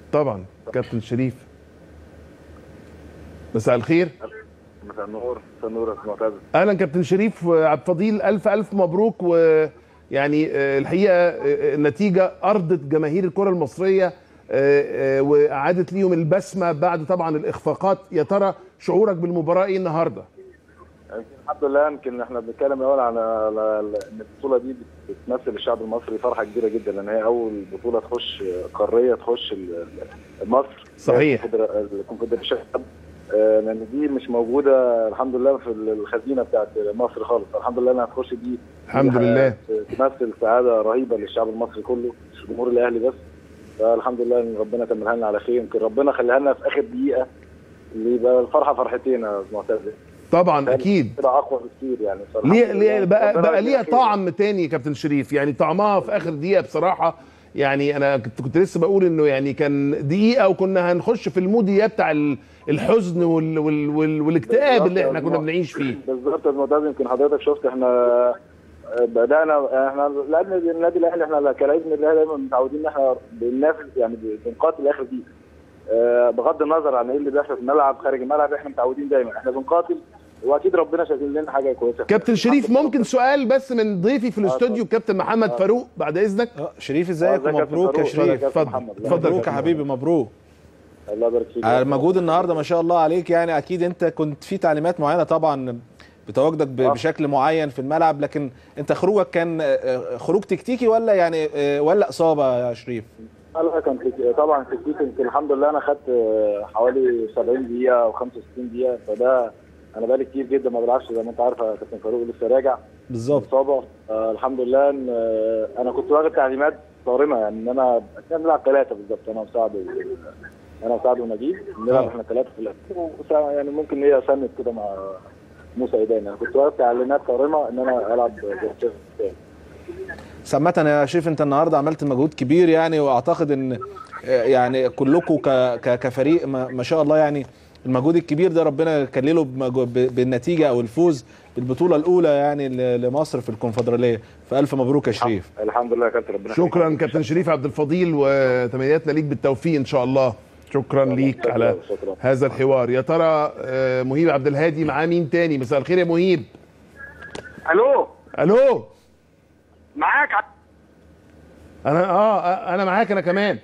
طبعا كابتن شريف مساء الخير مساء النور مساء النور يا استاذ معتز اهلا كابتن شريف وعبد الفضيل الف الف مبروك ويعني آه، الحقيقه آه، النتيجه ارضت جماهير الكره المصريه آه، آه، واعادت ليهم البسمه بعد طبعا الاخفاقات يا ترى شعورك بالمباراه ايه النهارده الحمد لله يمكن احنا بنتكلم الاول على على ان البطوله دي بتمثل الشعب المصري فرحه كبيره جدا لان هي اول بطوله تخش قاريه تخش ال- ال- مصر صحيح. الكونفدر- الكونفدراليه آه، لان دي مش موجوده الحمد لله في الخزينه بتاعت مصر خالص الحمد لله انها تخش دي الحمد دي لله. تمثل سعاده رهيبه للشعب المصري كله مش جمهور الاهلي بس فالحمد لله ان ربنا كملها لنا على خير يمكن ربنا خليها لنا في اخر دقيقه اللي يبقى الفرحه فرحتين يا أستاذ معتز طبعا اكيد كده اقوى بكتير يعني فالحمد ليه لله ليه بقى, ربنا بقى يجزيه ليها خير. طعم تاني يا كابتن شريف يعني طعمها في اخر دقيقه بصراحه يعني انا كنت كنت لسه بقول انه يعني كان دقيقه وكنا هنخش في المود إياه بتاع ال- الحزن وال وال وال والاكتئاب اللي احنا كنا بنعيش فيه بالظبط يا معتز يمكن حضرتك شفت احنا بدانا احنا لعبنا النادي الاهلي احنا كلاعب النادي الاهلي دايما متعودين ان احنا بننافس يعني بنقاتل لاخر دقيقه آه، بغض النظر عن ايه اللي بيحصل في الملعب خارج الملعب احنا متعودين دايما احنا بنقاتل واكيد ربنا شايل لنا حاجه كويسه كابتن شريف ممكن سؤال بس من ضيفي في الاستوديو كابتن محمد فاروق بعد اذنك آه، شريف آه، ازيك ازيك يا ومبروك كابتن يا فاروق؟ شريف ازيك يا كابتن اتفضل. محمد؟ اتفضل. مبروك يا حبيبي مبروك الله يبارك فيك على المجهود النهارده ما شاء الله عليك يعني اكيد انت كنت في تعليمات معينه طبعا بتواجدك ب- آه. بشكل معين في الملعب لكن انت خروجك كان آه، خروج تكتيكي ولا يعني آه، ولا اصابه يا شريف لا كان في- طبعا في التيك يمكن الحمد لله انا خدت آه، حوالي 70 دقيقه او 65 دقيقه فده انا بقالي كتير جدا ما بلعبش زي ما انت عارف يا كابتن فاروق لسه راجع بالظبط اصابه آه الحمد لله ان آه انا كنت واخد تعليمات صارمه يعني ان انا احنا بنلعب ثلاثه بالظبط انا وسعد و- انا وسعد ونجيب بنلعب آه. احنا ثلاثه في الاخر وسع- يعني ممكن هي سند كده مع موسى ايدان انا كنت واخد تعليمات صارمه ان انا العب بوستيف سمة يا شريف انت النهارده عملت مجهود كبير يعني واعتقد ان آه، يعني كلكم ك- ك- كفريق ما ما شاء الله يعني المجهود الكبير ده ربنا يكلله بمجهو- ب- بالنتيجه او الفوز بالبطوله الاولى يعني ل- لمصر في الكونفدراليه فالف مبروك يا شريف الحمد لله يا كابتن ربنا شكرا يخليك. كابتن شريف عبد الفضيل وتمنياتنا ليك بالتوفيق ان شاء الله شكرا ليك على شكرا. هذا الحوار يا ترى آه، مهيب عبد الهادي معاه مين تاني مساء الخير يا مهيب الو الو معاك ع- انا اه آه، انا معاك انا كمان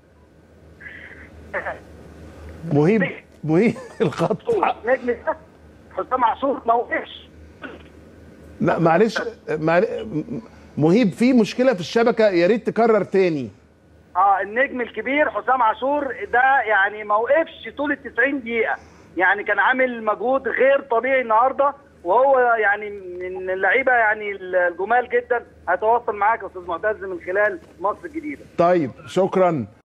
مهيب مهيب الخط نجم ده حسام عاشور ما وقفش لا معلش معل... مهيب في مشكله في الشبكه يا ريت تكرر تاني اه النجم الكبير حسام عاشور ده يعني ما وقفش طول ال 90 دقيقه يعني كان عامل مجهود غير طبيعي النهارده وهو يعني من اللعيبه يعني الجمال جدا هتواصل معاك يا استاذ معتز من خلال مصر الجديده طيب شكرا